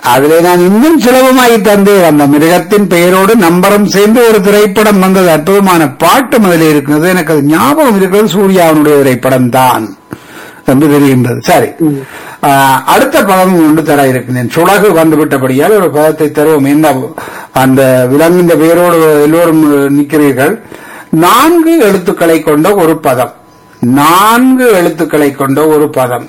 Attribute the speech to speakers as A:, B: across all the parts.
A: அதிலே நான் இன்னும் சுலபமாகி தந்தேன் அந்த மிருகத்தின் பெயரோடு நம்பரும் சேர்ந்து ஒரு திரைப்படம் வந்தது அற்புதமான பாட்டு முதலில் இருக்கிறது எனக்கு அது ஞாபகம் இருக்கிறது சூர்யாவுடைய திரைப்படம் தான் என்று தெரிகின்றது சரி ஆஹ், அடுத்த பதம் ஒன்று தர இருக்கின்றேன் சுலகு வந்துவிட்டபடியால் ஒரு பதத்தை தருவோம் என்ன அந்த விலங்கின்ற பெயரோடு எல்லோரும் நிற்கிறீர்கள் நான்கு எழுத்துக்களை கொண்ட ஒரு பதம் நான்கு எழுத்துக்களை கொண்ட ஒரு பதம்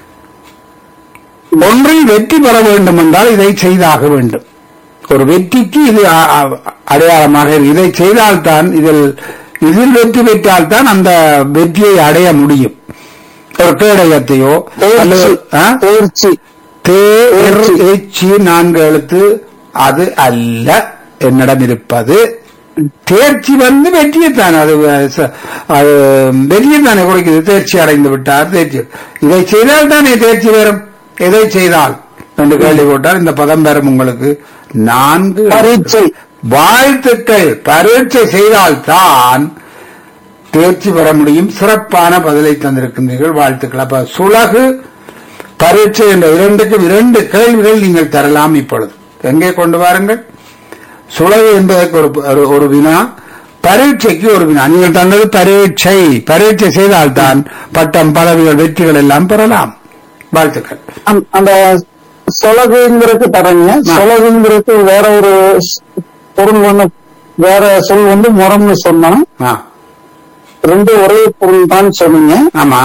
A: ஒன்றில் வெற்றி பெற வேண்டும் என்றால் இதை செய்தாக வேண்டும் ஒரு வெற்றிக்கு இது அ- அ- அடையாளமாக இருக்கு. இதை செய்தால்தான் இதில் இதில் வெற்றி பெற்றால்தான் அந்த வெற்றியை அடைய முடியும் ஒரு கேடயத்தையோ அல்லது ஆ?
B: தேர்ச்சி
A: தே இர், எச்சி நான்கு எழுத்து அது அல்ல என்னிடம் இருப்பது தேர்ச்சி வந்து வெற்றியைத்தான் அது அஹ், ச- அது வெற்றியைத்தானே கொடுக்குது தேர்ச்சி அடைந்து விட்டார் தேர்ச்சி இதை செய்தால் தானே தேர்ச்சி வரும் எதை செய்தால் என்று கேள்வி போட்டால் இந்த பதம் வரும் உங்களுக்கு நான்கு
B: பரீட்சை.
A: வாழ்த்துக்கள் பரீட்சை செய்தால்தான் தேர்ச்சி பெற முடியும் சிறப்பான பதிலை தந்திருக்கின்றீர்கள் வாழ்த்துக்கள் அப்ப சுலகு பரீட்சை என்ற இரண்டுக்கும் இரண்டு கேள்விகள் நீங்கள் தரலாம் இப்பொழுது எங்கே கொண்டு வாருங்கள் சுலகு என்பதற்கு ஒரு ஒரு- ஒரு வினா பரீட்சைக்கு ஒரு வினா நீங்கள் தந்தது பரீட்சை பரீட்சை செய்தால்தான் பட்டம் பதவிகள் வெற்றிகள் எல்லாம் பெறலாம் வாழ்த்துக்கள்
B: அந்த- அந்த சொலகுங்கிறது தரங்க சொலகுங்கிறது வேற ஒரு ஸ்- பொருள் ஒண்ணு வேற சொல் வந்து முரம்னு சொன்னா
A: ஆ,
B: ரெண்டு ஒரே பொருள் தான் சொன்னீங்க
A: ஆமா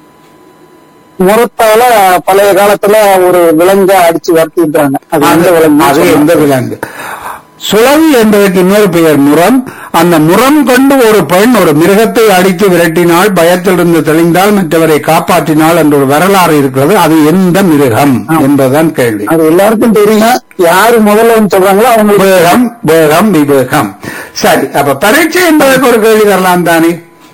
B: முரத்தால பழைய காலத்துல ஒரு விலங்க அடிச்சு வர்த்திட்டாங்க அது எந்த விலங்கு
A: அது எந்த விலங்கு சுழவி என்பதற்கு இன்னொரு பெயர் முரம் அந்த முரம் கொண்டு ஒரு பெண் ஒரு மிருகத்தை அடித்து விரட்டினால் பயத்திலிருந்து தெளிந்தால் மற்றவரை காப்பாற்றினாள் என்ற ஒரு வரலாறு இருக்கிறது அது எந்த மிருகம் என்பதுதான் கேள்வி
B: அது எல்லாருக்கும் தெரியும் யாரு முதல்ல வந்து சொல்றாங்களோ அவங்களுக்கு
A: வேகம் வேகம் விவேகம் சரி அப்ப பரீட்சை என்பதற்கு ஒரு கேள்வி தரலாம் தானே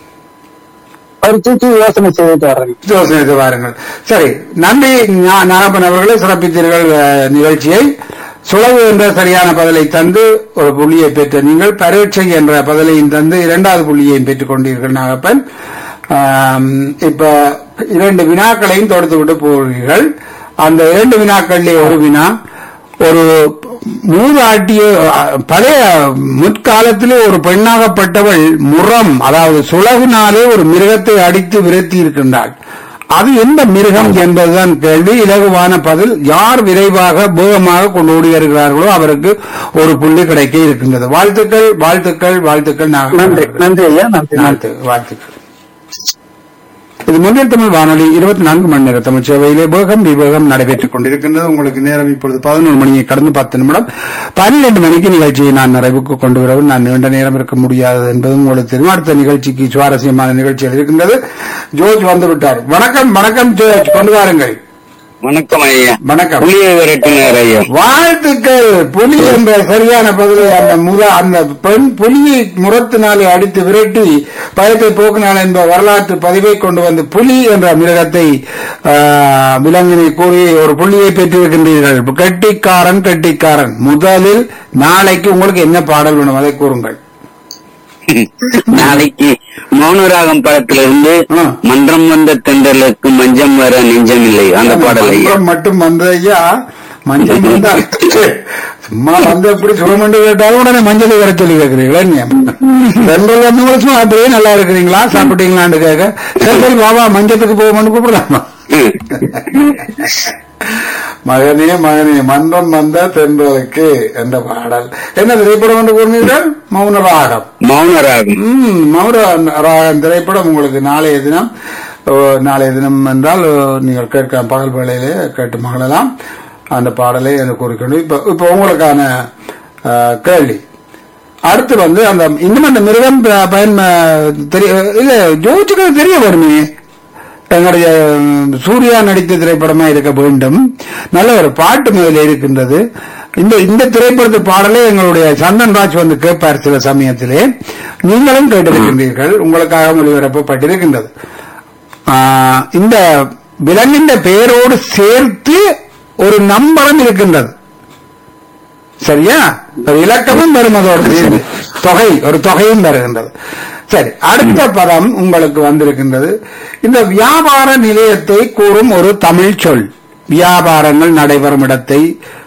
B: பரிச்சைக்கு யோசனை செய்துட்டு வர்றேங்க
A: யோசனை செய்து வாருங்கள் சரி நன்றி ஞா- நாகப்பன் அவர்களே சிறப்பித்தீர்கள் அஹ், நிகழ்ச்சியை சுழவு என்ற சரியான பதிலை தந்து ஒரு புள்ளியை பெற்ற நீங்கள் பரீட்சை என்ற பதிலையும் தந்து இரண்டாவது புள்ளியையும் பெற்றுக் கொண்டீர்கள் நாகப்பன் ஆம், இப்ப இரண்டு வினாக்களையும் தொடுத்து விட்டு போகிறீர்கள் அந்த இரண்டு வினாக்களிலே ஒரு வினா ஒரு மூதாட்டிய அஹ், பழைய முற்காலத்திலே ஒரு பெண்ணாகப்பட்டவள் முரம் அதாவது சுலகுனாலே ஒரு மிருகத்தை அடித்து விரட்டி இருக்கின்றாள் அது எந்த மிருகம் என்பதுதான் கேள்வி இலகுவான பதில் யார் விரைவாக வேகமாக கொண்டு ஓடி வருகிறார்களோ அவருக்கு ஒரு புள்ளி கிடைக்க இருக்கின்றது வாழ்த்துக்கள் வாழ்த்துக்கள் வாழ்த்துக்கள் நாகப்பன்
B: நன்றி
A: அவர்களே.
B: நன்றி ஐயா நன்றி நன்றி
A: வாழ்த்து வாழ்த்துக்கள் இது முன்னில் தமிழ் வானொலி இருபத்தி நான்கு மணி நேர தமிழ் சேவையிலே வேகம் விவேகம் நடைபெற்றுக் கொண்டிருக்கின்றது உங்களுக்கு நேரம் இப்பொழுது பதினொரு மணியை கடந்து பத்து நிமிடம் பன்னிரண்டு மணிக்கு நிகழ்ச்சியை நான் நிறைவுக்கு கொண்டு வரவும் நான் நீண்ட நேரம் இருக்க முடியாது என்பது உங்களுக்கு தெரியும் அடுத்த நிகழ்ச்சிக்கு சுவாரஸ்யமான நிகழ்ச்சிகள் இருக்கின்றது ஜோர்ஜ் வந்து விட்டார் வணக்கம் வணக்கம் ஜோர்ஜ் கொண்டு வாருங்கள்
C: வணக்கம் ஐயா
A: வணக்கம்
C: புளிய விரட்டினார் ஐயா
A: வாழ்த்துக்கள் புலி என்ற சரியான பதிலை அந்த முற அந்த பெண் புலியை முரத்தினாலே அடித்து விரட்டி பயத்தை போக்கினாள் என்ற வரலாற்று பதிவை கொண்டு வந்து புலி என்ற மிருகத்தை ஆ, விலங்கினை கூறி ஒரு புள்ளியை பெற்றிருக்கின்றீர்கள் கெட்டிக்காரன் கெட்டிக்காரன் முதலில் நாளைக்கு உங்களுக்கு என்ன பாடல் வேணும் அதை கூறுங்கள்
C: நாளைக்கு மௌனராகம் படத்திலிருந்து
A: ஆ.
C: மன்றம் வந்த தென்றலுக்கு மஞ்சம் வர நெஞ்சம் இல்லை அந்த பாடல் ஐயா
A: மன்றம் மட்டும் வந்த ஐயா மஞ்சள் வந்தா சும்மா வந்து எப்படி சுகமண்டு கேட்டாலும் உடனே மஞ்சள் வர சொல்லி கேட்கிறீங்களா நீங்க சென்றல் வந்து கூட சும்மா அப்படியே நல்லா இருக்கிறீங்களா சாப்பிட்டீங்களான்னு கேட்க சரி பாபா மஞ்சத்துக்கு போகணும்னு கூப்பிடலாமா மகனே மகனே மன்றம் வந்த தென்றலுக்கு என்ற பாடல் என்ன திரைப்படம் என்று கூறினீர்கள் மௌன ராகம்
C: மௌனராகம்
A: ம், மௌன ராகம் திரைப்படம் உங்களுக்கு நாளைய தினம் ஓ, நாளைய தினம் என்றால் ஓ, நீங்கள் கேட்க பகல் வேளையிலே கேட்டு மகளலாம் அந்த பாடலை எனக்கு கூறிக்கொண்டு இப்ப இப்ப உங்களுக்கான ஆ, கேள்வி அடுத்து வந்து அந்த இன்னும் அந்த மிருகம் ப- பயன் ம- தெரிய இல்ல ஜோதிக்கு தெரிய வருமே எங்களுடைய ம், சூர்யா நடித்த திரைப்படமா இருக்க வேண்டும் நல்ல ஒரு பாட்டு முதலில் இருக்கின்றது இந்த இந்த திரைப்படத்து பாடலை எங்களுடைய சந்தன் ராஜ் வந்து கேட்பார் சில சமயத்திலே நீங்களும் கேட்டிருக்கின்றீர்கள் உங்களுக்காக ஒளிபரப்பப்பட்டிருக்கின்றது ஆஹ், இந்த விலங்கின் பெயரோடு சேர்த்து ஒரு நம்பரம் இருக்கின்றது சரியா ஒரு இலக்கமும் வரும் அதோடு சேர்ந்து தொகை ஒரு தொகையும் வருகின்றது சரி அடுத்த பதம் உங்களுக்கு வந்திருக்கின்றது இந்த வியாபார நிலையத்தை கூறும் ஒரு தமிழ் சொல் வியாபாரங்கள் நடைபெறும் இடத்தை